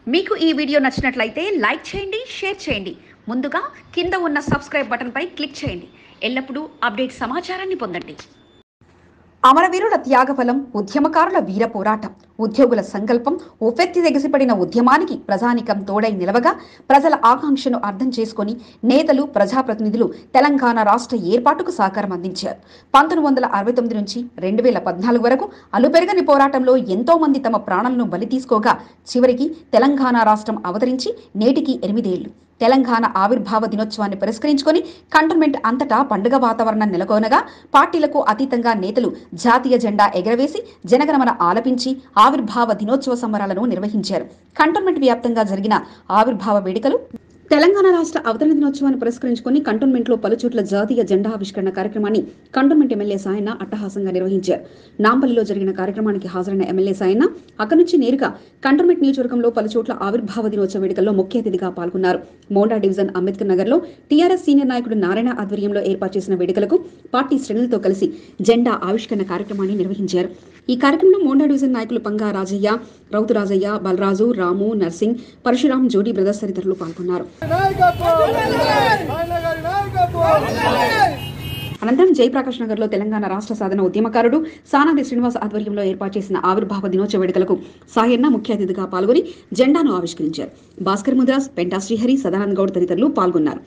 మీకు ఈ వీడియో నచ్చినట్లయితే లైక్ చేయండి షేర్ చేయండి ముందుగా కింద ఉన్న సబ్స్క్రైబ్ బటన్పై క్లిక్ చేయండి ఎల్లప్పుడూ అప్డేట్ సమాచారాన్ని పొందండి అమరవీరుల త్యాగఫలం ఉద్యమకారుల వీర పోరాటం ఉద్యోగుల సంకల్పం ఉవ్వెత్తి ఎగసిపడిన ఉద్యమానికి ప్రజానికం తోడై నిలవగా ప్రజల ఆకాంక్షను అర్థం చేసుకొని నేతలు ప్రజాప్రతినిధులు తెలంగాణ రాష్ట్ర ఏర్పాటుకు సహకారం అందించారు పంతొమ్మిది వందల అరవై తొమ్మిది నుంచి రెండు వేల పద్నాలుగు వరకు అలుపెరగని పోరాటంలో ఎంతో మంది తమ ప్రాణాలను బలి తీసుకోగా చివరికి తెలంగాణ రాష్ట్రం అవతరించి నేటికి ఎనిమిదేళ్లు తెలంగాణ ఆవిర్భావ దినోత్సవాన్ని పురస్కరించుకొని కంటోన్మెంట్ అంతటా పండుగ వాతావరణం నెలకొనగా పార్టీలకు అతీతంగా నేతలు జాతీయ జెండా ఎగరవేసి జనగణమన ఆలపించి ఆవిర్భావ దినోత్సవ సంబరాలను నిర్వహించారు కంటోన్మెంట్ వ్యాప్తంగా జరిగిన ఆవిర్భావ వేడుకలు తెలంగాణ రాష్ట్ర అవతరణ దినోత్సవాన్ని పురస్కరించుకొని కంటోన్మెంట్లో పలుచోట్ల జాతీయ జెండా ఆవిష్కరణ కార్యక్రమాన్ని కంటోన్మెంట్ ఎమ్మెల్యే సాయన్న అట్టహాసంగా నిర్వహించారు నాంపల్లిలో జరిగిన కార్యక్రమానికి హాజరైన ఎమ్మెల్యే సాయన్న అక్కడి నుంచి నేరుగా కంటోన్మెంట్ నియోజకవర్గంలో పలుచోట్ల ఆవిర్భావ దినోత్సవ వేడుకల్లో ముఖ్య అతిథిగా పాల్గొన్నారు మోండా డివిజన్ అంబేద్కర్ నగర్లో టీఆర్ఎస్ సీనియర్ నాయకుడు నారాయణ ఆధ్వర్యంలో ఏర్పాటు చేసిన వేడుకలకు పార్టీ శ్రేణులతో కలిసి జెండా ఆవిష్కరణ కార్యక్రమాన్ని నిర్వహించారు ఈ కార్యక్రమంలో మోండా డివిజన్ నాయకులు పంగా రాజయ్య రౌతు రాజయ్య బలరాజు రాము నర్సింగ్ పరశురాం జోడీ బ్రదర్స్ తదితరులు పాల్గొన్నారు అనంతరం జయప్రకాష్ నగర్ లో తెలంగాణ రాష్ట్ర సాధన ఉద్యమకారుడు సానాది శ్రీనివాస్ ఆధ్వర్యంలో ఏర్పాటు చేసిన ఆవిర్భావ దినోత్సవ వేడుకలకు సాయన్న ముఖ్య అతిథిగా పాల్గొని జెండాను ఆవిష్కరించారు భాస్కర్ ముద్రాస్ పెంటా శ్రీహరి సదానంద్ గౌడ్ తదితరులు పాల్గొన్నారు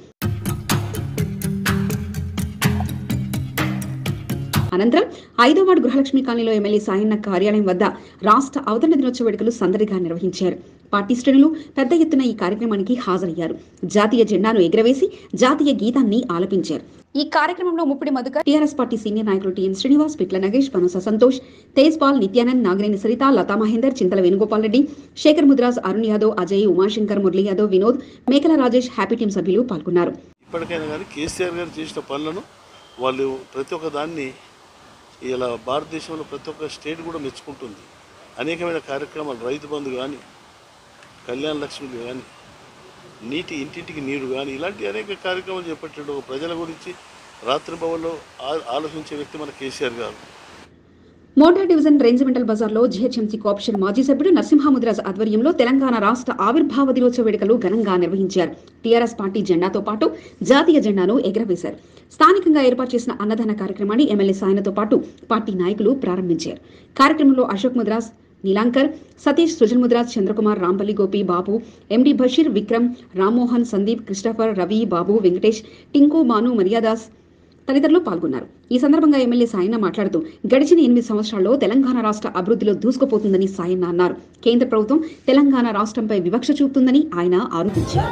అనంతరం ఐదో వార్డు గృహలక్ష్మి కాలనీలో ఎమ్మెల్యే సాయన్న కార్యాలయం వద్ద రాష్ట్ర అవతరణ దినోత్సవ వేడుకలు సందడిగా నిర్వహించారు పార్టీ శ్రేణులు పెద్ద ఎత్తున ఈ కార్యక్రమానికి హాజరయ్యారు జాతీయ జెండాను ఎగురవేసి జాతీయ గీతాన్ని ఆలపించారు ఈ కార్యక్రమంలో Muppidi Madhukar TRS party senior నాయకులు TN Srinivas Pitla Nagesh Panasa Santosh Tej Paul Nityanand Nagareni Sarita Latha Mahender Chintala Venugopal Reddy Shekar Mudraj Arun Yadav Ajay Umashankar Murali Yadav Vinod Mekala Rajesh happy team సభ్యులు పాల్గొన్నారు ఇప్పటికైనా కానీ కేసీఆర్ గారు చేసిన పనులను వాళ్ళు ప్రతి ఒక్క దాన్ని ఇలా భారతదేశంలో ప్రతి ఒక్క స్టేట్ కూడా మెచ్చుకుంటుంది అనేకమైన కార్యక్రమాలు రైతు బంధు కానీ కళ్యాణ లక్ష్మిలు కానీ నీటి ఇంటింటికి నీరు కానీ ఇలాంటి అనేక కార్యక్రమాలు చేపట్టాడు ప్రజల గురించి రాత్రింబవల్లో ఆ- ఆలోచించే వ్యక్తి మన కేసీఆర్ గారు మోటా డివిజన్ రేంజిమెంటల్ బజార్లో జీహెచ్ఎంసీ కోఆపరేషన్ మాజీ సభ్యుడు నరసింహముద్రాజ్ ఆధ్వర్యంలో తెలంగాణ రాష్ట్ర ఆవిర్భావ దినోత్సవ వేడుకలు ఘనంగా నిర్వహించారు టీఆర్ఎస్ పార్టీ జెండాతో పాటు జాతీయ జెండాను ఎగురవేశారు స్థానికంగా ఏర్పాటు చేసిన అన్నదాన కార్యక్రమాన్ని ఎమ్మెల్యే సాయనతో పాటు పార్టీ నాయకులు ప్రారంభించారు కార్యక్రమంలో అశోక్ ముద్రాజ్ నీలాంకర్ సతీష్ సుజన్ ముద్రాజ్ చంద్రకుమార్ రాంపల్లి గోపి బాబు ఎండి బషీర్ విక్రమ్ రామ్మోహన్ సందీప్ క్రిస్టఫర్ రవి బాబు వెంకటేష్ టింకు మాను మర్యాదాస్ తదితరులు పాల్గొన్నారు ఈ సందర్భంగా ఎమ్మెల్యే సాయన్న మాట్లాడుతూ గడిచిన ఎనిమిది సంవత్సరాల్లో తెలంగాణ రాష్ట్ర అభివృద్ధిలో దూసుకుపోతుందని సాయన్న అన్నారు కేంద్ర ప్రభుత్వం తెలంగాణ రాష్ట్రంపై వివక్ష చూపుతుందని ఆయన ఆరోపించారు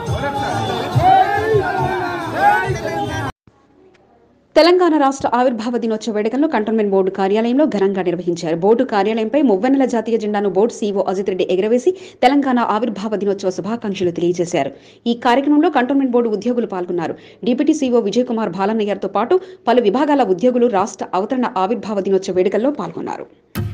తెలంగాణ రాష్ట్ర ఆవిర్భావ దినోత్సవ వేడుకలను కంటోన్మెంట్ బోర్డు కార్యాలయంలో ఘనంగా నిర్వహించారు బోర్డు కార్యాలయంపై మువ్వన్నెల జాతీయ జెండాను బోర్డు సీఈఓ అజిత్ రెడ్డి ఎగరవేసి తెలంగాణ ఆవిర్భావ దినోత్సవ శుభాకాంక్షలు తెలియజేశారు ఈ కార్యక్రమంలో కంటోన్మెంట్ బోర్డు ఉద్యోగులు పాల్గొన్నారు డిప్యూటీ సీఈఓ విజయ్ కుమార్ భాలన్నయ్యర్తో పాటు పలు విభాగాల ఉద్యోగులు రాష్ట్ర అవతరణ ఆవిర్భావ దినోత్సవ వేడుకల్లో పాల్గొన్నారు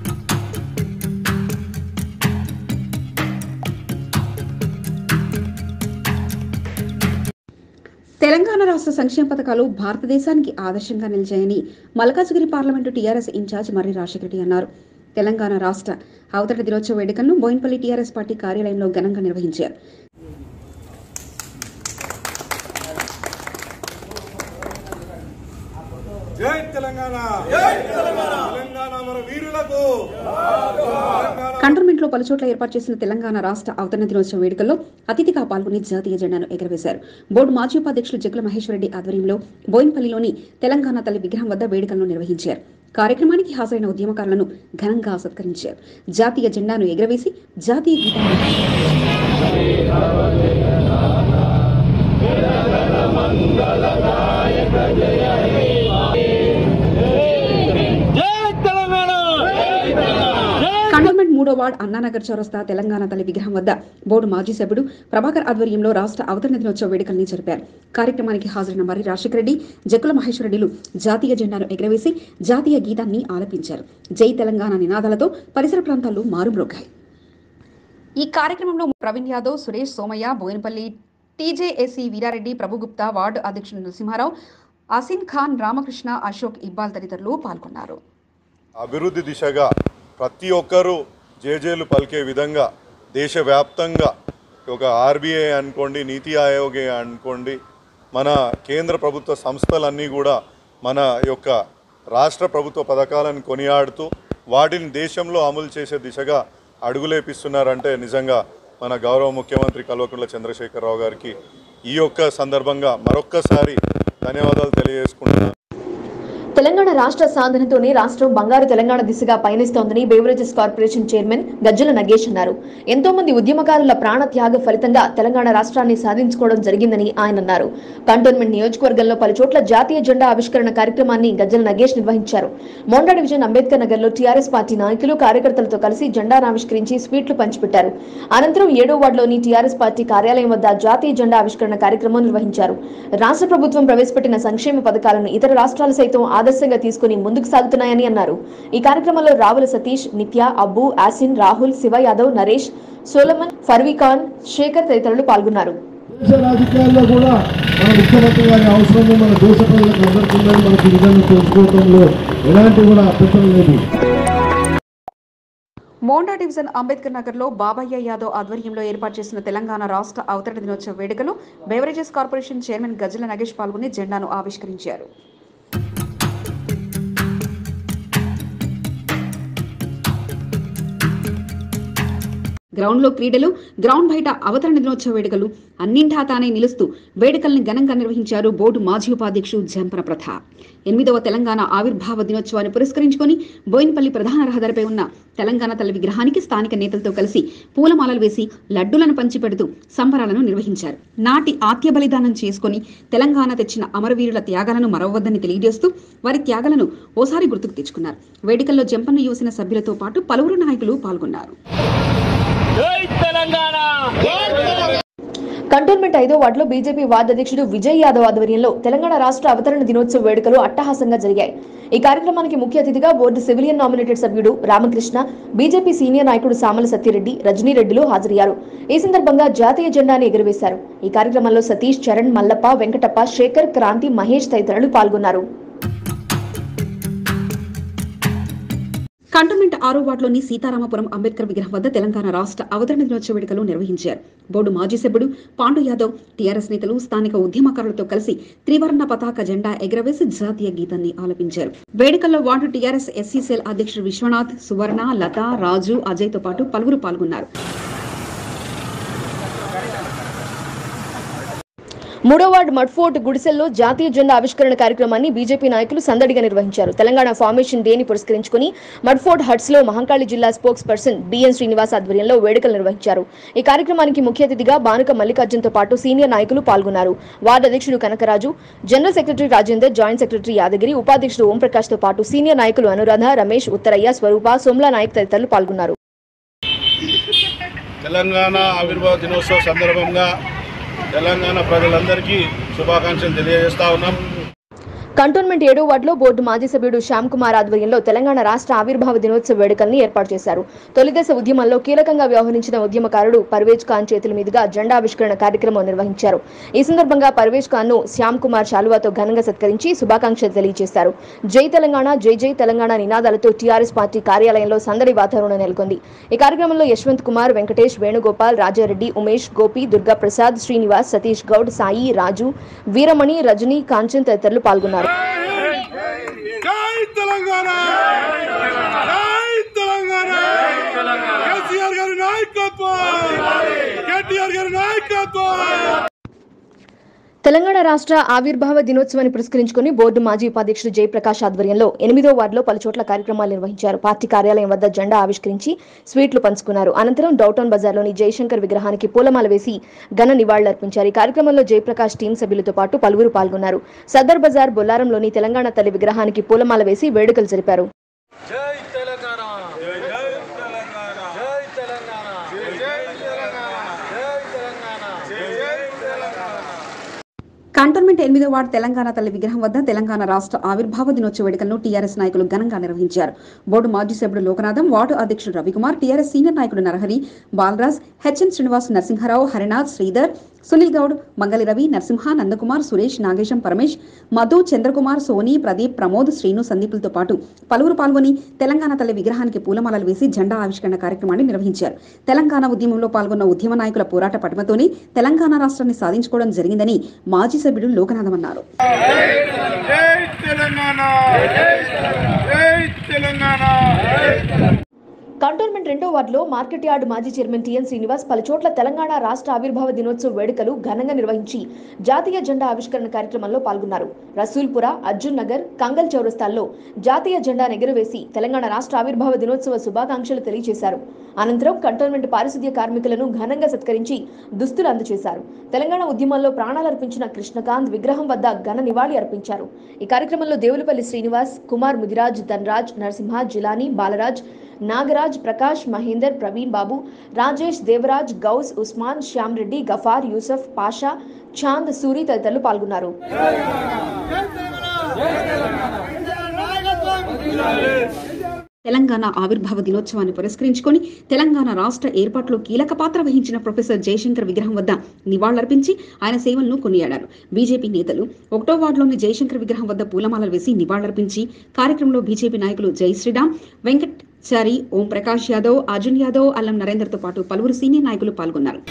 తెలంగాణ రాష్ట్ర సంక్షేమ పథకాలు భారతదేశానికి ఆదర్శంగా నిలిచాయని Malkajgiri parliament TRS in charge Marri Rajasekhara Reddy అన్నారు తెలంగాణ రాష్ట్ర అవతరణ దినోత్సవ వేడుకలను బోయిన్పల్లి టీఆర్ఎస్ పార్టీ కార్యాలయంలో ఘనంగా నిర్వహించారు జై తెలంగాణ జై తెలంగాణ తెలంగాణ మన వీరులకు తెలంగాణ కంటోన్మెంట్ లో పలుచోట్ల ఏర్పాటు చేసిన తెలంగాణ రాష్ట్ర అవతరణ దినోత్సవ వేడుకల్లో అతిథిగా పాల్గొని జాతీయ జెండాను ఎగరవేశారు బోర్డు మాజీ ఉపాధ్యక్షులు జగ్గుల మహేశ్వరరెడ్డి ఆధ్వర్యంలో బోయిన్పల్లిలోని తెలంగాణ తల్లి విగ్రహం వద్ద వేడుకలను నిర్వహించారు కార్యక్రమానికి హాజరైన ఉద్యమకారులను ఘనంగా సత్కరించారు జాతీయ జెండాను ఎగరవేసి జాతీయ గీతాన్ని కంటోన్మెంట్ మూడో వార్డ్ అన్నానగర్ చౌరస్తా తెలంగాణ తల్లి విగ్రహం వద్ద బోర్డు మాజీ సభ్యుడు ప్రభాకర్ ఆధ్వర్యంలో రాష్ట్ర అవతరణ దినోత్సవ వేడుకల్ని జరిపారు కార్యక్రమానికి హాజరైన మరి రాజశేఖర రెడ్డి జక్కుల మహేశ్వరరెడ్డిలు జాతీయ జెండాను ఎగరవేసి జాతీయ గీతాన్ని ఆలపించారు జై తెలంగాణ నినాదాలతో పరిసర ప్రాంతాలు మారుమ్రోగాయి ఈ కార్యక్రమంలో ప్రవీణ్ యాదవ్ సురేష్ సోమయ్య బోయినపల్లి టీజేఏసీ వీరారెడ్డి ప్రభుగుప్తా వార్డు అధ్యక్షుడు నరసింహారావు అసిన్ ఖాన్ రామకృష్ణ అశోక్ ఇబ్బాల్ తదితరులు పాల్గొన్నారు అభివృద్ధి దిశగా ప్రతి ఒక్కరూ జేజేలు పలికే విధంగా దేశవ్యాప్తంగా ఒక ఆర్బీఐ అనుకోండి నీతి ఆయోగే అనుకోండి మన కేంద్ర ప్రభుత్వ సంస్థలన్నీ కూడా మన యొక్క రాష్ట్ర ప్రభుత్వ పథకాలను కొనియాడుతూ వాటిని దేశంలో అమలు చేసే దిశగా అడుగులేపిస్తున్నారంటే నిజంగా మన గౌరవ ముఖ్యమంత్రి కల్వకుంట్ల చంద్రశేఖరరావు గారికి ఈ యొక్క సందర్భంగా మరొక్కసారి ధన్యవాదాలు తెలియజేసుకుంటున్నాను తెలంగాణ రాష్ట్ర సాధనతోనే రాష్ట్రం బంగారు తెలంగాణ దిశగా పయనిస్తోందని beverages corporation chairman Gajjala Nagesh అన్నారు ఎంతో మంది ఉద్యమకారుల ప్రాణ త్యాగ ఫలితంగా తెలంగాణ రాష్ట్రాన్ని సాధించుకోవడం జరిగిందని ఆయన అన్నారు కంటోన్మెంట్ నియోజకవర్గంలో పలు చోట్ల జాతీయ జెండా ఆవిష్కరణ కార్యక్రమాన్ని గజ్జల నగేష్ నిర్వహించారు మోండా డివిజన్ అంబేద్కర్ నగర్ లో టీఆర్ఎస్ పార్టీ నాయకులు కార్యకర్తలతో కలిసి జెండాను ఆవిష్కరించి స్వీట్లు పంచిపెట్టారు అనంతరం ఏడో వార్డులోని టీఆర్ఎస్ పార్టీ కార్యాలయం వద్ద జాతీయ జెండా ఆవిష్కరణ కార్యక్రమం నిర్వహించారు రాష్ట్ర ప్రభుత్వం ప్రవేశపెట్టిన సంక్షేమ పథకాలను ఇతర రాష్ట్రాలు సైతం ఆదర్శంగా తీసుకుని ముందుకు సాగుతున్నాయని అన్నారు ఈ కార్యక్రమంలో రావుల సతీష్ నిత్య అబ్బు ఆసిన్ రాహుల్ శివ యాదవ్ నరేష్ సోలమన్ ఫర్వీఖాన్ శేఖర్ తదితరులు పాల్గొన్నారు దేశ రాజకీయాల్లో కూడా మన ముఖ్యమంత్రి గారి అవసరము మన దేశ ప్రజలకు అందరికీ ఉందని మనకి నిజంగా తెలుసుకోవడంలో ఎలాంటి కూడా అభ్యంతరం లేదు మోండా డివిజన్ అంబేద్కర్ నగర్లో బాబయ్య యాదవ్ ఆధ్వర్యంలో ఏర్పాటు చేసిన తెలంగాణ రాష్ట్ర అవతరణ దినోత్సవ వేడుకలో beverages corporation chairman Gajjala Nagesh పాల్గొని జెండాను ఆవిష్కరించారు గ్రౌండ్లో క్రీడలు గ్రౌండ్ బయట అవతరణ దినోత్సవ వేడుకలు అన్నింటా తానే నిలుస్తూ వేడుకల్ని ఘనంగా నిర్వహించారు బోర్డు మాజీ ఉపాధ్యక్షుడు జంపన ప్రతాప్ ఎనిమిదవ తెలంగాణ ఆవిర్భావ దినోత్సవాన్ని పురస్కరించుకొని బోయినపల్లి ప్రధాన రహదారిపై ఉన్న తెలంగాణ తల్లి విగ్రహానికి స్థానిక నేతలతో కలిసి పూలమాలలు వేసి లడ్డులను పంచిపెడుతూ సంబరాలను నిర్వహించారు నాటి ఆత్య బలిదానం చేసుకొని తెలంగాణ తెచ్చిన అమరవీరుల త్యాగాలను మరవద్దని తెలియజేస్తూ వారి త్యాగాలను ఓసారి గుర్తుకు తెచ్చుకున్నారు వేడుకల్లో జంపన్న యువసిన సభ్యులతో పాటు పలువురు నాయకులు పాల్గొన్నారు కంటోన్మెంట్ ఐదో వార్డులో బీజేపీ వార్డు అధ్యక్షుడు విజయ్ యాదవ్ ఆధ్వర్యంలో తెలంగాణ రాష్ట్ర అవతరణ దినోత్సవ వేడుకలు అట్టహాసంగా జరిగాయి ఈ కార్యక్రమానికి ముఖ్య అతిథిగా బోర్డు సివిలియన్ నామినేటెడ్ సభ్యుడు రామకృష్ణ బీజేపీ సీనియర్ నాయకుడు సామల సత్యరెడ్డి రజనీరెడ్డిలు హాజరయ్యారు ఈ సందర్భంగా జాతీయ జెండాను ఎగురవేశారు ఈ కార్యక్రమంలో సతీష్ చరణ్ మల్లప్ప వెంకటప్ప శేఖర్ క్రాంతి మహేష్ తదితరులు పాల్గొన్నారు కంటోన్మెంట్ ఆరో వార్డులోని సీతారామపురం అంబేద్కర్ విగ్రహం వద్ద తెలంగాణ రాష్ట్ర అవతరణ దినోత్సవ వేడుకలు నిర్వహించారు బోర్డు మాజీ సభ్యుడు పాండు యాదవ్ టీఆర్ఎస్ నేతలు స్థానిక ఉద్యమకారులతో కలిసి త్రివర్ణ పతాక జెండా ఎగరవేసి జాతీయ గీతాన్ని ఆలపించారు వేడుకల్లో వార్డు టీఆర్ఎస్ ఎస్సీ సెల్ అధ్యక్షుడు విశ్వనాథ్ సువర్ణ లత రాజు అజయ్ తో పాటు పలువురు పాల్గొన్నారు మూడో వార్డు మడ్ఫోర్ట్ గుడిసెల్లో జాతీయ జెండా ఆవిష్కరణ కార్యక్రమాన్ని బీజేపీ నాయకులు సందడిగా నిర్వహించారు తెలంగాణ ఫార్మేషన్ డేని పురస్కరించుకుని మడ్ఫోర్ట్ హట్స్ లో మహంకాళి జిల్లా స్పోక్స్ పర్సన్ బిఎన్ శ్రీనివాస్ ఆధ్వర్యంలో వేడుకలు నిర్వహించారు ఈ కార్యక్రమానికి ముఖ్య అతిథిగా బానుక మల్లికార్జున్తో పాటు సీనియర్ నాయకులు పాల్గొన్నారు వార్డు అధ్యక్షుడు Kanakaraju general secretary Rajender joint secretary Yadagiri ఉపాధ్యక్షుడు ఓంప్రకాష్ తో పాటు సీనియర్ నాయకులు అనురాధ రమేష్ ఉత్తరయ్య స్వరూప సోమ్లా నాయక్ తదితరులు పాల్గొన్నారు తెలంగాణ ఆవిర్భావ దినోత్సవ సందర్భంగా తెలంగాణ ప్రజలందరికీ శుభాకాంక్షలు తెలియజేస్తా ఉన్నాం కంటోన్మెంట్ ఏడో వార్డులో బోర్డు మాజీ సభ్యుడు శ్యామ్ కుమార్ ఆధ్వర్యంలో తెలంగాణ రాష్ట్ర ఆవిర్భావ దినోత్సవ వేడుకల్ని ఏర్పాటు చేశారు తొలిదశ ఉద్యమంలో కీలకంగా వ్యవహరించిన ఉద్యమకారుడు పర్వేజ్ ఖాన్ చేతుల మీదుగా జెండా ఆవిష్కరణ కార్యక్రమం నిర్వహించారు ఈ సందర్భంగా పర్వేజ్ ఖాన్ ను శ్యామ్ కుమార్ శాలువాతో ఘనంగా సత్కరించి శుభాకాంక్షలు తెలియజేశారు జై తెలంగాణ జై జై తెలంగాణ నినాదాలతో టీఆర్ఎస్ పార్టీ కార్యాలయంలో సందడి వాతావరణం నెలకొంది ఈ కార్యక్రమంలో యశ్వంత్ కుమార్ వెంకటేష్ వేణుగోపాల్ రాజారెడ్డి ఉమేష్ గోపి దుర్గా ప్రసాద్ శ్రీనివాస్ సతీష్ గౌడ్ సాయి రాజు వీరమణి రజనీ కాంచన్ తదితరులు పాల్గొన్నారు జై తెలంగాణ జై తెలంగాణ కేసీఆర్ గారి నాయకత్వం కేటీఆర్ గారి నాయకత్వం తెలంగాణ రాష్ట్ర ఆవిర్భావ దినోత్సవాన్ని పురస్కరించుకుని బోర్డు మాజీ ఉపాధ్యక్షుడు జయప్రకాష్ ఆధ్వర్యంలో ఎనిమిదో వార్డులో పలు చోట్ల కార్యక్రమాలు నిర్వహించారు పార్టీ కార్యాలయం వద్ద జెండా ఆవిష్కరించి స్వీట్లు పంచుకున్నారు అనంతరం డౌటౌన్ బజార్లోని జయశంకర్ విగ్రహానికి పూలమాల వేసి ఘన నివాళులర్పించారు ఈ కార్యక్రమంలో జయప్రకాష్ టీం సభ్యులతో పాటు పలువురు పాల్గొన్నారు సదర్ బజార్ బొల్లారంలోని తెలంగాణ తల్లి విగ్రహానికి పూలమాల వేసి వేడుకలు జరిపారు కంటోన్మెంట్ ఎనిమిదో వార్డు తెలంగాణ తల్లి విగ్రహం వద్ద తెలంగాణ రాష్ట్ర ఆవిర్భావ దినోత్సవ వేడుకలను టీఆర్ఎస్ నాయకులు ఘనంగా నిర్వహించారు బోర్డు మాజీ సభ్యుడు లోకనాథం వార్డు అధ్యక్షుడు రవికుమార్ టీఆర్ఎస్ సీనియర్ నాయకుడు నరహరి బాలరాజ్ హెచ్ఎన్ శ్రీనివాస్ నరసింహారావు హరినాథ్ శ్రీధర్ సునీల్ గౌడ్ మంగళి రవి నరసింహ నందకుమార్ సురేష్ నాగేశం పరమేష్ మధు చంద్రకుమార్ సోని ప్రదీప్ ప్రమోద్ శ్రీను సందీపులతో పాటు పలువురు పాల్గొని తెలంగాణ తల్లి విగ్రహానికి పూలమాలలు వేసి జెండా ఆవిష్కరణ కార్యక్రమాన్ని నిర్వహించారు తెలంగాణ ఉద్యమంలో పాల్గొన్న ఉద్యమ నాయకుల పోరాట పటిమతోనే తెలంగాణ రాష్ట్రాన్ని సాధించుకోవడం జరిగిందని మాజీ సభ్యుడు లోకనాథం అన్నారు జై తెలంగాణ జై తెలంగాణ కంటోన్మెంట్ రెండో వార్డులో మార్కెట్ యార్డ్ మాజీ చైర్మన్ టిఎన్ శ్రీనివాస్ పలు చోట్ల తెలంగాణ రాష్ట్ర ఆవిర్భావ దినోత్సవ వేడుకలు ఘనంగా నిర్వహించి జాతీయ జెండా ఆవిష్కరణ కార్యక్రమంలో పాల్గొన్నారు రసూల్పుర అర్జున్ నగర్ కంగల్ చౌరస్తాల్లో జాతీయ జెండా ఎగురవేసి తెలంగాణ రాష్ట్ర ఆవిర్భావ దినోత్సవ శుభాకాంక్షలు తెలియజేశారు అనంతరం కంటోన్మెంట్ పారిశుద్ధ్య కార్మికులను ఘనంగా సత్కరించి దుస్తులు అందజేశారు తెలంగాణ ఉద్యమంలో ప్రాణాలర్పించిన కృష్ణకాంత్ విగ్రహం వద్ద ఘన నివాళి అర్పించారు ఈ కార్యక్రమంలో దేవులపల్లి శ్రీనివాస్ కుమార్ ముదిరాజ్ ధనరాజ్ నరసింహ జిలాని బాలరాజ్ నాగరాజ్ ప్రకాష్ మహేందర్ ప్రవీణ్ బాబు రాజేష్ దేవరాజ్ గౌస్ ఉస్మాన్ శ్యామ్ రెడ్డి గఫార్ యూసఫ్ పాషా చాంద్ సూరి తదితరులు పాల్గొన్నారు తెలంగాణ ఆవిర్భావ దినోత్సవాన్ని పురస్కరించుకొని తెలంగాణ రాష్ట్ర ఏర్పాటులో కీలక పాత్ర వహించిన ప్రొఫెసర్ జయశంకర్ విగ్రహం వద్ద నివాళులర్పించి ఆయన సేవలను కొనియాడారు బీజేపీ నేతలు ఒకటో వార్డులోని జయశంకర్ విగ్రహం వద్ద పూలమాలలు వేసి నివాళులర్పించి కార్యక్రమంలో బీజేపీ నాయకులు జై శ్రీరామ్ వెంకట్ చారి ఓం ప్రకాష్ యాదవ్ అర్జున్ యాదవ్ అల్లం నరేందర్తో పాటు పలువురు సీనియర్ నాయకులు పాల్గొన్నారు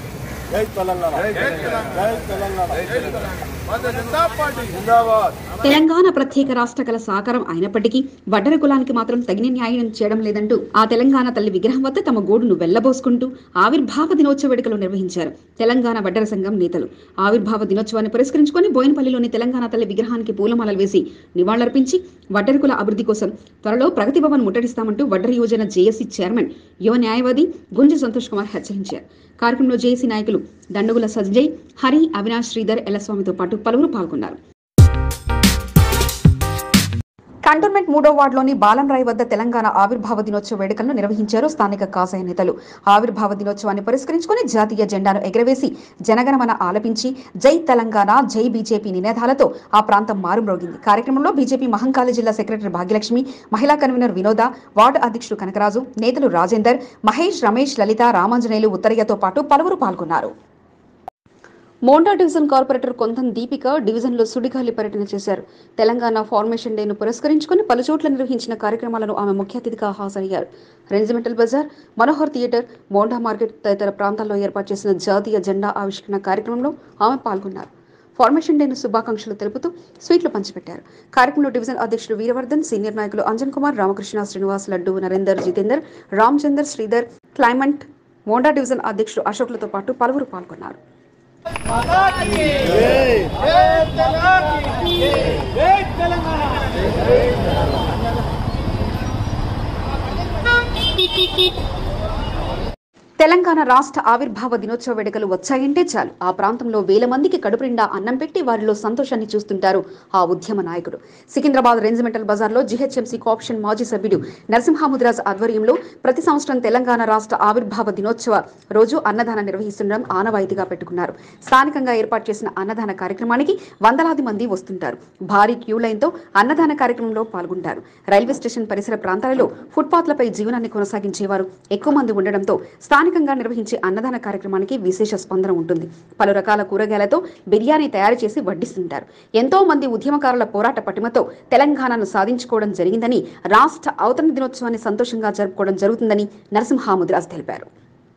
తెలంగాణ ప్రత్యేక రాష్ట్ర కల సాకారం అయినప్పటికీ వడ్డర కులానికి మాత్రం తగిన న్యాయం చేయడం లేదంటూ ఆ తెలంగాణ తల్లి విగ్రహం వద్ద తమ గోడును వెళ్లబోసుకుంటూ ఆవిర్భావ దినోత్సవ వేడుకలు నిర్వహించారు తెలంగాణ వడ్డర సంఘం నేతలు ఆవిర్భావ దినోత్సవాన్ని పురస్కరించుకొని బోయినపల్లిలోని తెలంగాణ తల్లి విగ్రహానికి పూలమాలలు వేసి నివాళులర్పించి వడ్డర కుల అభివృద్ధి కోసం త్వరలో ప్రగతి భవన్ ముట్టడిస్తామంటూ వడ్డర యువజన జేఏసీ చైర్మన్ యువ న్యాయవాది గుంజి సంతోష్ కుమార్ హెచ్చరించారు కార్యక్రమంలో జేఏసీ నాయకులు దండుగుల సంజయ్ హరి అవినాష్ శ్రీధర్ ఎల్లస్వామితో పాటు పలువురు పాల్గొన్నారు కంటోన్మెంట్ మూడో వార్డులోని బాలంరాయ్ వద్ద తెలంగాణ ఆవిర్భావ దినోత్సవ వేడుకలను నిర్వహించారు స్థానిక కాసాయ నేతలు ఆవిర్భావ దినోత్సవాన్ని పురస్కరించుకుని జాతీయ జెండాను ఎగరవేసి జనగణమన ఆలపించి జై తెలంగాణ జై బీజేపీ నినాదాలతో ఆ ప్రాంతం మారుమ్రోగింది కార్యక్రమంలో బీజేపీ మహంకాళి జిల్లా సెక్రటరీ భాగ్యలక్ష్మి మహిళా కన్వీనర్ వినోద వార్డు అధ్యక్షుడు కనకరాజు నేతలు రాజేందర్ మహేష్ రమేష్ లలిత రామాంజనేయులు ఉత్తరయ్యతో పాటు పలువురు పాల్గొన్నారు మోండా డివిజన్ కార్పొరేటర్ కొంతం దీపిక డివిజన్లో సుడిగాలి పర్యటన చేశారు తెలంగాణ ఫార్మేషన్ డేను పురస్కరించుకుని పలుచోట్ల నిర్వహించిన కార్యక్రమాలను ఆమె ముఖ్య అతిథిగా హాజరయ్యారు regimental bazaar Manohar theatre Monda market తదితర ప్రాంతాల్లో ఏర్పాటు చేసిన జాతీయ జెండా ఆవిష్కరణ కార్యక్రమంలో ఆమె పాల్గొన్నారు ఫార్మేషన్ డేను శుభాకాంక్షలు తెలుపుతూ స్వీట్లు పంచిపెట్టారు కార్యక్రమంలో డివిజన్ అధ్యక్షుడు వీరవర్ధన్ సీనియర్ నాయకులు అంజన్ కుమార్ రామకృష్ణ శ్రీనివాస్ లడ్డు నరేందర్ జితేందర్ రామచందర్ శ్రీధర్ క్లైమంట్ మోండా డివిజన్ అధ్యక్షుడు అశోక్లతో పాటు పలువురు పాల్గొన్నారు తెలంగాణ రాష్ట్ర ఆవిర్భావ దినోత్సవ వేడుకలు వచ్చాయంటే చాలు ఆ ప్రాంతంలో వేల మందికి కడుపు నిండా అన్నం పెట్టి వారిలో సంతోషాన్ని చూస్తుంటారు ఆ ఉద్యమ నాయకుడు సికింద్రాబాద్ రెజిమెంటల్ బజార్లో జీహెచ్ఎంసీ కోఆప్షన్ మాజీ సభ్యుడు నరసింహముద్రాజ్ ఆధ్వర్యంలో ప్రతి సంవత్సరం తెలంగాణ రాష్ట్ర ఆవిర్భావ దినోత్సవ రోజు అన్నదానం నిర్వహిస్తుండడం ఆనవాయితీగా పెట్టుకున్నారు స్థానికంగా ఏర్పాటు చేసిన అన్నదాన కార్యక్రమానికి వందలాది మంది వస్తుంటారు భారీ క్యూ లైన్తో అన్నదాన కార్యక్రమంలో పాల్గొంటారు రైల్వే స్టేషన్ పరిసర ప్రాంతాలలో ఫుట్పాత్లపై జీవనాన్ని కొనసాగించేవారు ఎక్కువ మంది ఉండడంతో స్థానికంగా నిర్వహించే అన్నదాన కార్యక్రమానికి విశేష స్పందన ఉంటుంది పలు రకాల కూరగాయలతో బిర్యానీ తయారు చేసి వడ్డిస్తుంటారు ఎంతో మంది ఉద్యమకారుల పోరాట పటిమతో తెలంగాణను సాధించుకోవడం జరిగిందని రాష్ట్ర అవతరణ దినోత్సవాన్ని సంతోషంగా జరుపుకోవడం జరుగుతుందని నరసింహాముద్రాజ్ తెలిపారు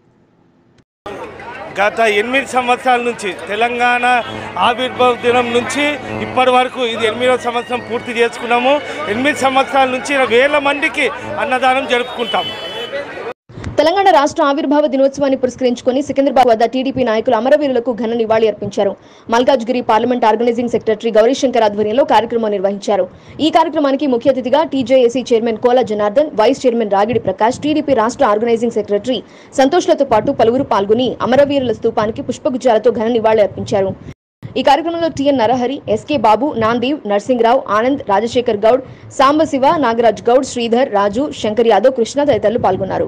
గత ఎనిమిది సంవత్సరాల నుంచి తెలంగాణ ఆవిర్భావ దినం నుంచి ఇప్పటి వరకు ఇది ఎనిమిదవ సంవత్సరం పూర్తి చేసుకున్నాము ఎనిమిది సంవత్సరాల నుంచి వేల మందికి అన్నదానం జరుపుకుంటాము తెలంగాణ రాష్ట్ర ఆవిర్భావ దినోత్సవాన్ని పురస్కరించుకొని సికింద్రాబాద్ వద్ద టీడీపీ నాయకులు అమరవీరులకు ఘన నివాళి అర్పించారు Malkajgiri parliament organising secretary Gaurishankar ఆధ్వర్యంలో కార్యక్రమం నిర్వహించారు ఈ కార్యక్రమానికి ముఖ్య అతిథిగా TJAC chairman Kola Janardhan vice chairman Ragidi Prakash TDP రాష్ట్ర ఆర్గనైజింగ్ సెక్రటరీ సంతోష్లతో పాటు పలువురు పాల్గొని అమరవీరుల స్తూపానికి పుష్పగుచ్చాలతో ఘన నివాళి అర్పించారు ఈ కార్యక్రమంలో టిఎన్ నరహరి ఎస్కే బాబు నాందీవ్ నర్సింగ్రావు ఆనంద్ రాజశేఖర్ గౌడ్ సాంబశివ నాగరాజ్ గౌడ్ శ్రీధర్ రాజు శంకర్ యాదవ్ కృష్ణ తదితరులు పాల్గొన్నారు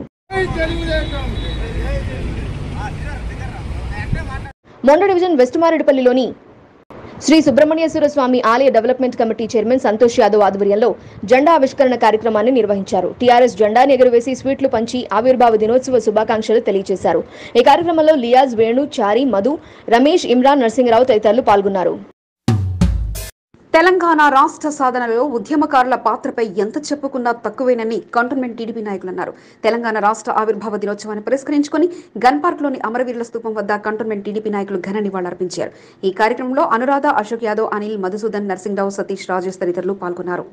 మొండ డివిజన్ వెస్ట్ మారేడుపల్లిలోని శ్రీ సుబ్రహ్మణ్యేశ్వర స్వామి ఆలయ development committee chairman Santosh Yadav ఆధ్వర్యంలో జెండా ఆవిష్కరణ కార్యక్రమాన్ని నిర్వహించారు టీఆర్ఎస్ జెండాని ఎగురవేసి స్వీట్లు పంచి ఆవిర్భావ దినోత్సవ శుభాకాంక్షలు తెలియజేశారు ఈ కార్యక్రమంలో లియాజ్ వేణు చారి మధు రమేష్ ఇమ్రాన్ నరసింహరావు తదితరులు పాల్గొన్నారు తెలంగాణ రాష్ట్ర సాధనలో ఉద్యమకారుల పాత్రపై ఎంత చెప్పుకున్నా తక్కువేనని కంటోన్మెంట్ టీడీపీ నాయకులు అన్నారు తెలంగాణ రాష్ట్ర ఆవిర్భావ దినోత్సవాన్ని పురస్కరించుకుని గన్ పార్క్ లోని అమరవీరుల స్తూపం వద్ద కంటోన్మెంట్ టీడీపీ నాయకులు ఘన నివాళులర్పించారు ఈ కార్యక్రమంలో అనురాధ అశోక్ యాదవ్ అనిల్ మధుసూదన్ నర్సింగ్రావు సతీష్ రాజేష్ తదితరులు పాల్గొన్నారు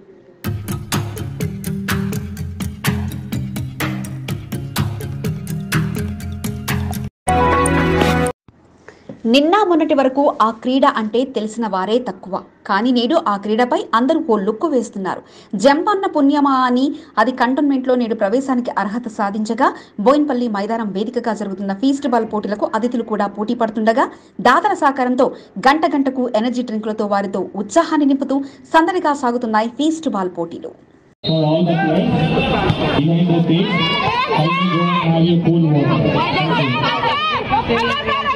నిన్న మొన్నటి వరకు ఆ క్రీడ అంటే తెలిసిన వారే తక్కువ కానీ నేడు ఆ క్రీడపై అందరూ ఓ లుక్కు వేస్తున్నారు జంపన్న పుణ్యమా అని అది కంటోన్మెంట్లో నేడు ప్రవేశానికి అర్హత సాధించగా బోయిన్పల్లి మైదానం వేదికగా జరుగుతున్న ఫీస్ట్ బాల్ పోటీలకు అతిథులు కూడా పోటీ పడుతుండగా దాతల సహకారంతో గంట గంటకు ఎనర్జీ డ్రింకులతో వారితో ఉత్సాహాన్ని నింపుతూ సందడిగా సాగుతున్నాయి ఫీస్ట్ బాల్ పోటీలు for all the players behind the pitch. Kindly go and have your pool water. Thank you.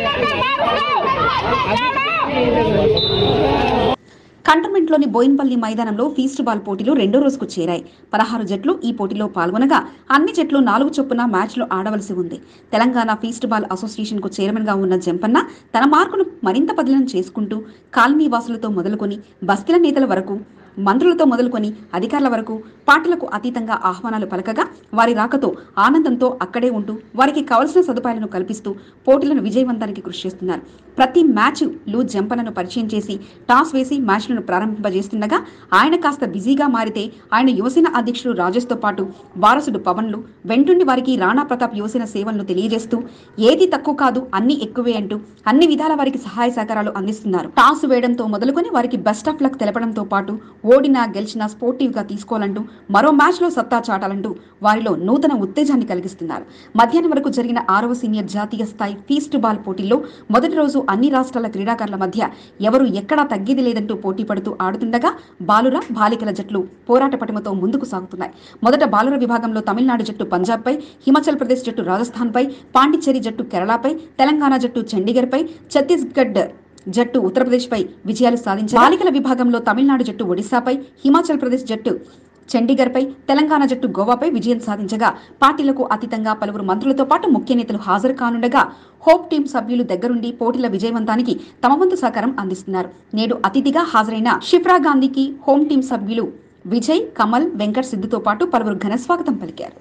కంటోన్మెంట్లోని బోయిన్పల్లి మైదానంలో ఫీస్ట్ బాల్ పోటీలు రెండో రోజుకు చేరాయి పదహారు జట్లు ఈ పోటీలో పాల్గొనగా అన్ని జట్లు నాలుగు చొప్పున మ్యాచ్లు ఆడవలసి ఉంది తెలంగాణ ఫీస్ట్ బాల్ అసోసియేషన్కు చైర్మన్గా ఉన్న జంపన్న తన మార్కును మరింత పదిలం చేసుకుంటూ కాలనీ వాసులతో మొదలుకొని బస్తీల నేతల వరకు మంత్రులతో మొదలుకొని అధికారుల వరకు పాటలకు అతీతంగా ఆహ్వానాలు పలకగా వారి రాకతో ఆనందంతో అక్కడే ఉంటూ వారికి కావలసిన సదుపాయాలను కల్పిస్తూ పోటీలను విజయవంతానికి కృషి చేస్తున్నారు ప్రతి మ్యాచ్ లూ జంపనను పరిచయం చేసి టాస్ వేసి మ్యాచ్లను ప్రారంభింపజేస్తుండగా ఆయన కాస్త బిజీగా మారితే ఆయన యువసేన అధ్యక్షుడు రాజేష్తో పాటు వారసుడు పవన్లు వెంటుండి వారికి రాణా ప్రతాప్ యువసేన సేవలను తెలియజేస్తూ ఏది తక్కువ కాదు అన్ని ఎక్కువే అంటూ అన్ని విధాల వారికి సహాయ సహకారాలు అందిస్తున్నారు టాస్ వేయడంతో మొదలుకొని వారికి బెస్ట్ ఆఫ్ లక్ తెలపడంతో పాటు ఓడినా గెలిచినా స్పోర్టివ్ గా తీసుకోవాలంటూ మరో మ్యాచ్ లో సత్తా చాటాలంటూ వారిలో నూతన ఉత్తేజాన్ని కలిగిస్తున్నారు మధ్యాహ్నం వరకు జరిగిన ఆరవ సీనియర్ జాతీయ స్థాయి ఫీస్ట్ బాల్ పోటీల్లో మొదటి రోజు అన్ని రాష్ట్రాల క్రీడాకారుల మధ్య ఎవరు ఎక్కడా తగ్గేది లేదంటూ పోటీ పడుతూ ఆడుతుండగా బాలుర బాలికల జట్లు పోరాట పటిమతో ముందుకు సాగుతున్నాయి మొదట బాలుర విభాగంలో తమిళనాడు జట్టు పంజాబ్పై హిమాచల్ ప్రదేశ్ జట్టు రాజస్థాన్పై పాండిచ్చేరి జట్టు కేరళపై తెలంగాణ జట్టు చండీగఢ్పై ఛత్తీస్గఢ్ జట్టు ఉత్తరప్రదేశ్పై విజయాలు సాధించారు బాలికల విభాగంలో తమిళనాడు జట్టు ఒడిశాపై హిమాచల్ ప్రదేశ్ జట్టు చండీగఢ్పై తెలంగాణ జట్టు గోవాపై విజయం సాధించగా పార్టీలకు అతీతంగా పలువురు మంత్రులతో పాటు ముఖ్య నేతలు హాజరు కానుండగా హోప్ టీం సభ్యులు దగ్గరుండి పోటీల విజయవంతానికి తమ వంతు సహకారం అందిస్తున్నారు నేడు అతిథిగా హాజరైన షిఫ్రా గాంధీకి హోమ్ టీం సభ్యులు విజయ్ కమల్ వెంకట్ సిద్ధుతో పాటు పలువురు ఘనస్వాగతం పలికారు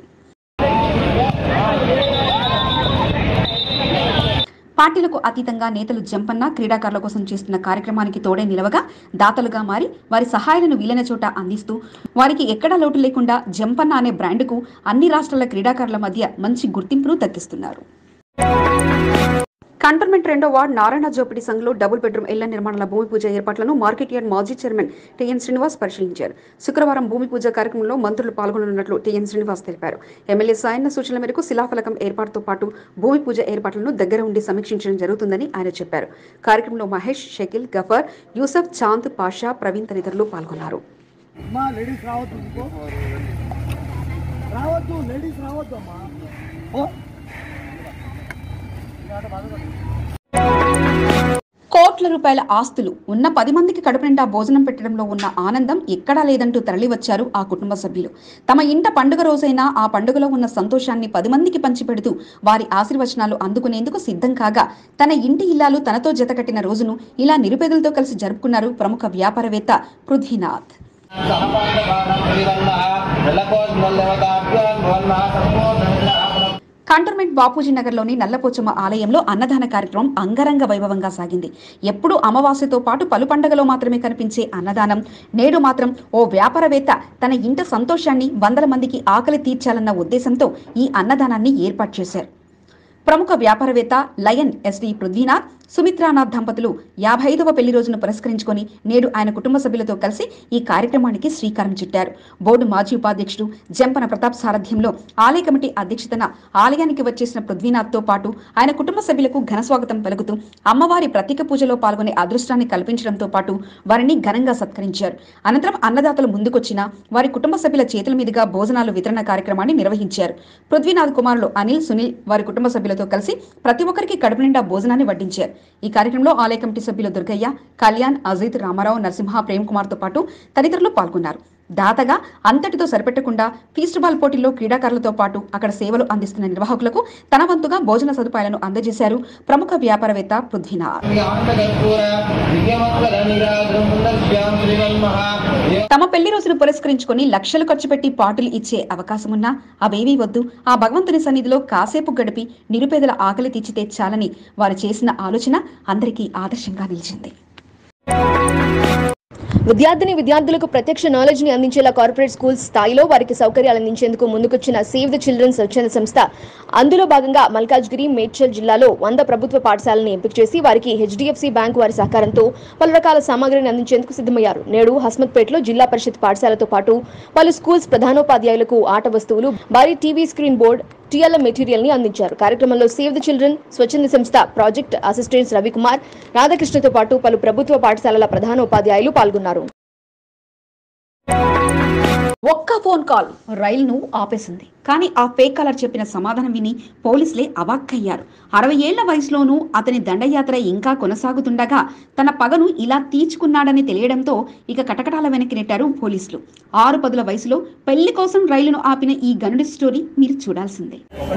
పార్టీలకు అతీతంగా నేతలు జంపన్న క్రీడాకారుల కోసం చేస్తున్న కార్యక్రమానికి తోడే నిలవగా దాతలుగా మారి వారి సహాయాలను వీలైన చోట అందిస్తూ వారికి ఎక్కడా లోటు లేకుండా జంపన్న అనే బ్రాండ్కు అన్ని రాష్ట్రాల క్రీడాకారుల మధ్య మంచి గుర్తింపును దక్కిస్తున్నారు కంటోన్మెంట్ రెండో వార్డ్ నారాయణ జోపిడి సంఘంలో డబుల్ బెడ్రూమ్ ఇళ్ల నిర్మాణాల భూమి పూజ ఏర్పాట్లను మార్కెట్ యార్డ్ మాజీ చైర్మన్ టీఎన్ శ్రీనివాస్ పరిశీలించారు శుక్రవారం భూమి పూజ కార్యక్రమంలో మంత్రులు పాల్గొననున్నట్లు టీఎన్ శ్రీనివాస్ తెలిపారు ఎమ్మెల్యే సాయన్న సూచనల మేరకు శిలాఫలకం ఏర్పాటుతో పాటు భూమి పూజ ఏర్పాట్లను దగ్గర ఉండి సమీక్షించడం జరుగుతుందని ఆయన చెప్పారు కార్యక్రమంలో మహేష్ షకిల్ గఫర్ యూసఫ్ చాంద్ పాషా ప్రవీణ్ తదితరులు పాల్గొన్నారు అమ్మా లేడీస్ రావద్దు ఇంకో రావద్దు లేడీస్ రావద్దు అమ్మా ఓ కోట్ల రూపాయల ఆస్తులు ఉన్న పది మందికి కడుపు నిండా భోజనం పెట్టడంలో ఉన్న ఆనందం ఎక్కడా లేదంటూ తరలివచ్చారు ఆ కుటుంబ సభ్యులు తమ ఇంట పండుగ రోజైనా ఆ పండుగలో ఉన్న సంతోషాన్ని పది మందికి పంచిపెడుతూ వారి ఆశీర్వచనాలు అందుకునేందుకు సిద్ధం కాగా తన ఇంటి ఇల్లాలు తనతో జతకట్టిన రోజును ఇలా నిరుపేదలతో కలిసి జరుపుకున్నారు ప్రముఖ వ్యాపారవేత్త పృథ్వీనాథ్ కంటోన్మెంట్ బాపూజీ నగర్లోని నల్లపోచమ్మ ఆలయంలో అన్నదాన కార్యక్రమం అంగరంగ వైభవంగా సాగింది ఎప్పుడూ అమావాస్యతో పాటు పలు పండుగలో మాత్రమే కనిపించే అన్నదానం నేడు మాత్రం ఓ వ్యాపారవేత్త తన ఇంట సంతోషాన్ని వందల మందికి ఆకలి తీర్చాలన్న ఉద్దేశంతో ఈ అన్నదానాన్ని ఏర్పాటు చేశారు ప్రముఖ వ్యాపారవేత్త లయన్ ఎస్డి పృథ్వీనాథ్ సుమిత్రానాథ్ దంపతులు యాభై ఐదవ పెళ్లి రోజును పురస్కరించుకొని నేడు ఆయన కుటుంబ సభ్యులతో కలిసి ఈ కార్యక్రమానికి శ్రీకారం చుట్టారు బోర్డు మాజీ ఉపాధ్యక్షుడు జంపన ప్రతాప్ సారథ్యంలో ఆలయ కమిటీ అధ్యక్షతన ఆలయానికి వచ్చేసిన పృథ్వీనాథ్తో పాటు ఆయన కుటుంబ సభ్యులకు ఘన స్వాగతం పలుకుతూ అమ్మవారి ప్రత్యేక పూజలో పాల్గొనే అదృష్టాన్ని కల్పించడంతో పాటు వారిని ఘనంగా సత్కరించారు అనంతరం అన్నదాతలు ముందుకొచ్చిన వారి కుటుంబ సభ్యుల చేతుల మీదుగా భోజనాలు వితరణ కార్యక్రమాన్ని నిర్వహించారు పృథ్వీనాథ్ కుమారులు అనిల్ సునీల్ వారి కుటుంబ సభ్యులతో కలిసి ప్రతి ఒక్కరికి కడుపు నిండా భోజనాన్ని వడ్డించారు ఈ కార్యక్రమంలో ఆలయ కమిటీ సభ్యులు దుర్గయ్య కళ్యాణ్ అజిత్ రామారావు నరసింహ ప్రేమ్ కుమార్తో పాటు తదితరులు పాల్గొన్నారు దాతగా అంతటితో సరిపెట్టకుండా ఫీస్ట్బాల్ పోటీల్లో క్రీడాకారులతో పాటు అక్కడ సేవలు అందిస్తున్న నిర్వాహకులకు తన వంతుగా భోజన సదుపాయాలను అందజేశారు ప్రముఖ వ్యాపారవేత్త పృథ్వీనాథ్ తమ పెళ్లి రోజును పురస్కరించుకొని లక్షలు ఖర్చు పెట్టి పాటలు ఇచ్చే అవకాశమున్నా అవేవీ వద్దు ఆ భగవంతుని సన్నిధిలో కాసేపు గడిపి నిరుపేదల ఆకలి తీర్చితే చాలని వారు చేసిన ఆలోచన అందరికీ ఆదర్శంగా నిలిచింది విద్యార్థిని విద్యార్థులకు ప్రత్యక్ష నాలెడ్జ్ ని అందించేలా కార్పొరేట్ స్కూల్స్ స్థాయిలో వారికి సౌకర్యాలు అందించేందుకు ముందుకొచ్చిన సేవ్ ద చిల్డ్రన్ స్వచ్ఛంద సంస్థ అందులో భాగంగా మల్కాజ్గిరి మేడ్చల్ జిల్లాలో వంద ప్రభుత్వ పాఠశాలను ఎంపిక చేసి వారికి హెచ్డిఎఫ్సి బ్యాంకు వారి సహకారంతో పలు రకాల సామాగ్రిని అందించేందుకు సిద్ధమయ్యారు నేడు హస్మత్పేటలో జిల్లా పరిషత్ పాఠశాలతో పాటు పలు స్కూల్స్ ప్రధానోపాధ్యాయులకు ఆట వస్తువులు భారీ TV screen board TLM material ని అందించారు కార్యక్రమంలో సేవ్ ద చిల్డ్రన్ స్వచ్ఛంద సంస్థ ప్రాజెక్ట్ అసిస్టెంట్స్ రవికుమార్ రాధాకృష్ణతో పాటు పలు ప్రభుత్వ పాఠశాలల ప్రధానోపాధ్యాయులు పాల్గొన్నారు ఒక్క ఫోన్ కాల్ రైలును ఆపేసింది కానీ ఆ ఫేక్ కాలర్ చెప్పిన సమాధానం విని పోలీసులే అవాక్కయ్యారు అరవై ఏళ్ల వయసులోనూ అతని దండయాత్ర ఇంకా కొనసాగుతుండగా తన పగను ఇలా తీర్చుకున్నాడని తెలియడంతో ఇక కటకటాల వెనక్కి నెట్టారు పోలీసులు ఆరు పదుల వయసులో పెళ్లి కోసం రైలును ఆపిన ఈ గనుడి స్టోరీ మీరు చూడాల్సిందే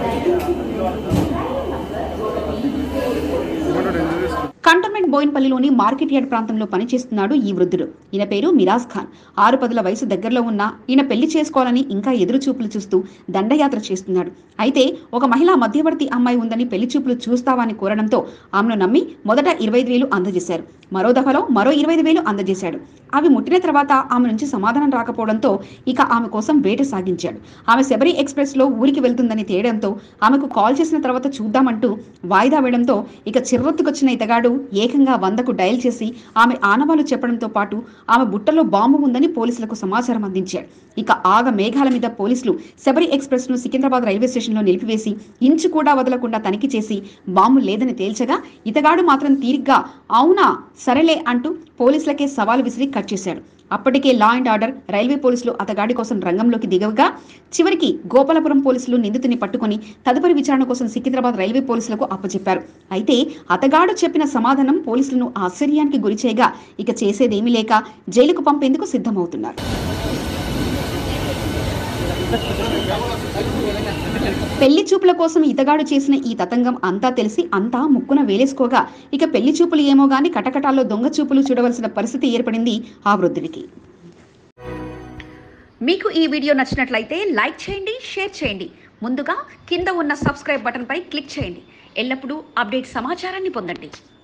కంటోన్మెంట్ బోయిన్పల్లిలోని మార్కెట్ యార్డ్ ప్రాంతంలో పనిచేస్తున్నాడు ఈ వృద్ధుడు ఈయన పేరు మిరాజ్ ఖాన్ ఆరు పదుల వయసు దగ్గరలో ఉన్న ఈయన పెళ్లి చేసుకోవాలని ఇంకా ఎదురు చూపులు చూస్తూ దండయాత్ర చేస్తున్నాడు అయితే ఒక మహిళా మధ్యవర్తి అమ్మాయి ఉందని పెళ్లి చూపులు చూస్తావని కోరడంతో ఆమెను నమ్మి మొదట ఇరవై ఐదు వేలు అందజేశారు మరో దఫలో మరో ఇరవై ఐదు వేలు అందజేశాడు అవి ముట్టిన తర్వాత ఆమె నుంచి సమాధానం రాకపోవడంతో ఇక ఆమె కోసం వేట సాగించాడు ఆమె శబరి ఎక్స్ప్రెస్ లో ఊరికి వెళ్తుందని తేయడంతో ఆమెకు కాల్ చేసిన తర్వాత చూద్దామంటూ వాయిదా వేయడంతో ఇక చిర్రొత్తుకొచ్చిన ఇతగాడు ఏకంగా వందకు డయల్ చేసి ఆమె ఆనవాలు చెప్పడంతో పాటు ఆమె బుట్టలో బాంబు ఉందని పోలీసులకు సమాచారం అందించాడు ఇక ఆగ మేఘాల మీద పోలీసులు శబరి ఎక్స్ప్రెస్ ను సికింద్రాబాద్ రైల్వే స్టేషన్ లో నిలిపివేసి ఇంచు కూడా వదలకుండా తనిఖీ చేసి బాంబు లేదని తేల్చగా ఇతగాడు మాత్రం తీరిగ్గా అవునా సరేలే అంటూ పోలీసులకే సవాలు విసిరి కట్ చేశాడు అప్పటికే లా అండ్ ఆర్డర్ రైల్వే పోలీసులు అతగాడి కోసం రంగంలోకి దిగవగా చివరికి గోపాలపురం పోలీసులు నిందితుని పట్టుకొని తదుపరి విచారణ కోసం సికింద్రాబాద్ రైల్వే పోలీసులకు అప్పచెప్పారు అయితే అతగాడు చెప్పిన సమాధానం పోలీసులను ఆశ్చర్యానికి గురిచేయగా ఇక చేసేదేమీ లేక జైలుకు పంపేందుకు సిద్ధమవుతున్నారు పెళ్లి చూపుల కోసం ఇతగాడు చేసిన ఈ తతంగం అంతా తెలిసి అంతా ముక్కున వేలేసుకోగా ఇక పెళ్లి చూపులు ఏమో గాని కటకటాల్లో దొంగ చూపులు చూడవలసిన పరిస్థితి ఏర్పడింది ఆ వృద్ధుడికి మీకు ఈ వీడియో నచ్చినట్లయితే లైక్ చేయండి షేర్ చేయండి ముందుగా కింద ఉన్న సబ్స్క్రైబ్ బటన్పై క్లిక్ చేయండి ఎల్లప్పుడూ అప్డేట్ సమాచారాన్ని పొందండి